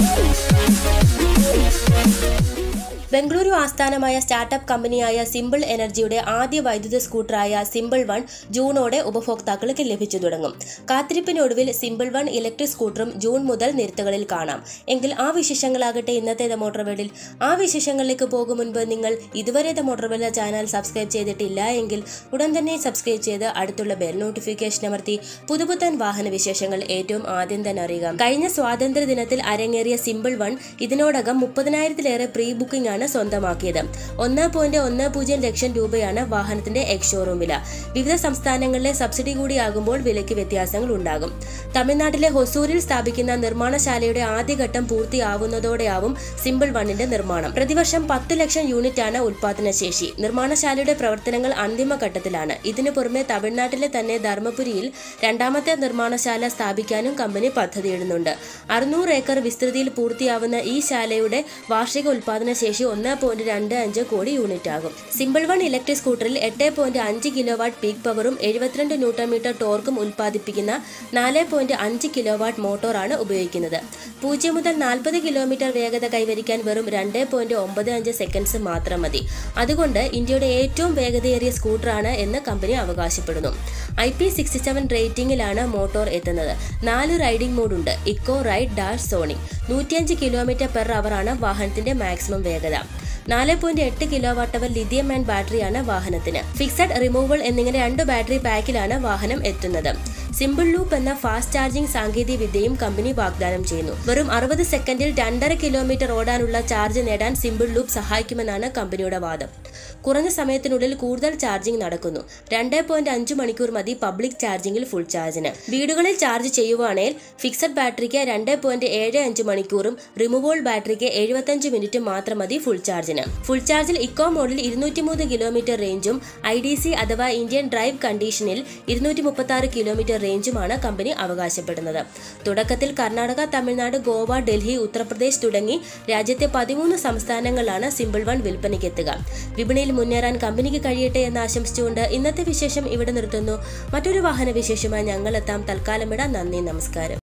ബംഗളൂരു ആസ്ഥാനമായ സ്റ്റാർട്ടപ്പ് കമ്പനിയായ സിമ്പിൾ എനർജിയുടെ ആദ്യ വൈദ്യുത സ്കൂട്ടറായ സിമ്പിൾ വൺ ജൂണോടെ ഉപഭോക്താക്കൾക്ക് ലഭിച്ചു തുടങ്ങും കാത്തിരിപ്പിനൊടുവിൽ സിമ്പിൾ വൺ ഇലക്ട്രിക് സ്കൂട്ടറും ജൂൺ മുതൽ നിരത്തുകളിൽ കാണാം എങ്കിൽ ആ വിശേഷങ്ങളാകട്ടെ ഇന്നത്തെ ദ മോട്ടോർ വേൾഡിൽ ആ വിശേഷങ്ങളിലേക്ക് പോകും മുൻപ് നിങ്ങൾ ഇതുവരെ the motor world channel subscribe ചെയ്തിട്ടില്ല എങ്കിൽ ഉടൻ തന്നെ സബ്സ്ക്രൈബ് ചെയ്ത് അടുത്തുള്ള ബെൽ നോട്ടിഫിക്കേഷൻ അമർത്തി പുതുപുത്തൻ വാഹന വിശേഷങ്ങൾ ഏറ്റവും ആദ്യം തന്നെ അറിയുക കഴിഞ്ഞ സ്വാതന്ത്ര്യ ദിനത്തിൽ അരങ്ങേറിയ സിമ്പിൾ വൺ ഇതിനോടകം മുപ്പതിനായിരത്തിലേറെ പ്രീ ബുക്കിംഗ് ആണ് സ്വന്തമാക്കിയത് ഒന്ന് പോയിന്റ് ഒന്ന് പൂജ്യം ലക്ഷം രൂപയാണ് വാഹനത്തിന്റെ എക്സ് ഷോറൂം വില വിവിധ സംസ്ഥാനങ്ങളിലെ സബ്സിഡി കൂടിയാകുമ്പോൾ വിലയ്ക്ക് വ്യത്യാസങ്ങൾ ഉണ്ടാകും തമിഴ്നാട്ടിലെ ഹൊസൂരിൽ സ്ഥാപിക്കുന്ന നിർമ്മാണശാലയുടെ ആദ്യഘട്ടം പൂർത്തിയാവുന്നതോടെയാവും സിമ്പിൾ വണ്ണിന്റെ നിർമ്മാണം പ്രതിവർഷം പത്ത് ലക്ഷം യൂണിറ്റ് ആണ് ഉൽപാദന ശേഷി നിർമ്മാണശാലയുടെ പ്രവർത്തനങ്ങൾ അന്തിമഘട്ടത്തിലാണ് ഇതിനു പുറമെ തമിഴ്നാട്ടിലെ തന്നെ ധർമ്മപുരിയിൽ രണ്ടാമത്തെ നിർമ്മാണശാല സ്ഥാപിക്കാനും കമ്പനി പദ്ധതിയിടുന്നുണ്ട് അറുന്നൂറ് ഏക്കർ വിസ്തൃതിയിൽ പൂർത്തിയാവുന്ന ഈ ശാലയുടെ വാർഷിക ഉൽപാദന ശേഷി ഒന്ന് പോയിന്റ് രണ്ട് അഞ്ച് കോടി യൂണിറ്റ് ആകും സിമ്പിൾ വൺ ഇലക്ട്രിക് സ്കൂട്ടറിൽ എട്ട് പോയിന്റ് അഞ്ച് കിലോ വാട്ട് പീക്ക് പവറും എഴുപത്തിരണ്ട് ന്യൂട്ടൺ മീറ്റർ ടോർക്കും ഉൽപ്പാദിപ്പിക്കുന്ന നാല് പോയിന്റ് അഞ്ച് കിലോ വാട്ട് മോട്ടോറാണ് ഉപയോഗിക്കുന്നത് പൂജ്യം മുതൽ നാൽപ്പത് കിലോമീറ്റർ വേഗത കൈവരിക്കാൻ വെറും രണ്ട് പോയിന്റ് ഒമ്പത് അഞ്ച് സെക്കൻഡ്സ് മാത്രം മതി അതുകൊണ്ട് ഇന്ത്യയുടെ ഏറ്റവും വേഗതയേറിയ സ്കൂട്ടറാണ് എന്ന് കമ്പനി അവകാശപ്പെടുന്നു ഐ പി സിക്സ്റ്റി സെവൻ റേറ്റിംഗിലാണ് മോട്ടോർ എത്തുന്നത് നാല് റൈഡിംഗ് മോഡുണ്ട് ഇക്കോ റൈഡ് ഡാഷ് സോണിംഗ് നൂറ്റിയഞ്ച് കിലോമീറ്റർ പെർ അവറാണ് വാഹനത്തിന്റെ മാക്സിമം വേഗത നാല് പോയിന്റ് എട്ട് kilo watt hour lithium ion ബാറ്ററിയാണ് വാഹനത്തിന് ഫിക്സഡ് റിമൂവൽ എന്നിങ്ങനെ രണ്ട് ബാറ്ററി പാക്കിലാണ് വാഹനം എത്തുന്നത് സിമ്പിൾ ലൂപ്പ് എന്ന ഫാസ്റ്റ് ചാർജിംഗ് സാങ്കേതിക വിദ്യയും കമ്പനി വാഗ്ദാനം ചെയ്യുന്നു വെറും അറുപത് സെക്കൻഡിൽ രണ്ടര കിലോമീറ്റർ ഓടാനുള്ള ചാർജ് നേടാൻ സിമ്പിൾ ലൂപ്പ് സഹായിക്കുമെന്നാണ് കമ്പനിയുടെ വാദം കുറഞ്ഞ സമയത്തിനുള്ളിൽ കൂടുതൽ ചാർജിംഗ് നടക്കുന്നു രണ്ട് പോയിന്റ് അഞ്ച് മണിക്കൂർ മതി പബ്ലിക് ചാർജിംഗിൽ ഫുൾ ചാർജിന് വീടുകളിൽ ചാർജ് ചെയ്യുവാണെങ്കിൽ ഫിക്സഡ് ബാറ്ററിക്ക് രണ്ട് പോയിന്റ് ഏഴ് അഞ്ച് മണിക്കൂറും റിമൂവോൾ ബാറ്ററിക്ക് എഴുപത്തഞ്ച് മിനിറ്റ് മാത്രം മതി ഫുൾ ചാർജിന് ഫുൾ ചാർജിൽ ഇക്കോ മോഡിൽ ഇരുന്നൂറ്റി മൂന്ന് കിലോമീറ്റർ റേഞ്ചും ഐ ഡി സി അഥവാ ഇന്ത്യൻ ഡ്രൈവ് കണ്ടീഷനിൽ ഇരുന്നൂറ്റി മുപ്പത്തി ആറ് കിലോമീറ്റർ റേഞ്ചുമാണ് കമ്പനി അവകാശപ്പെടുന്നത് തുടക്കത്തിൽ കർണാടക തമിഴ്നാട് ഗോവ ഡൽഹി ഉത്തർപ്രദേശ് തുടങ്ങി രാജ്യത്തെ പതിമൂന്ന് സംസ്ഥാനങ്ങളിലാണ് സിമ്പിൾ വൺ വിൽപ്പനയ്ക്കെത്തുക വിപണിയിൽ മുന്നേറാൻ കമ്പനിക്ക് കഴിയട്ടെ എന്ന് ആശംസിച്ചുകൊണ്ട് ഇന്നത്തെ വിശേഷം ഇവിടെ നിർത്തുന്നു മറ്റൊരു വാഹന വിശേഷമായി ഞങ്ങൾ എത്താം തൽക്കാലം ഇടാം നന്ദി നമസ്കാരം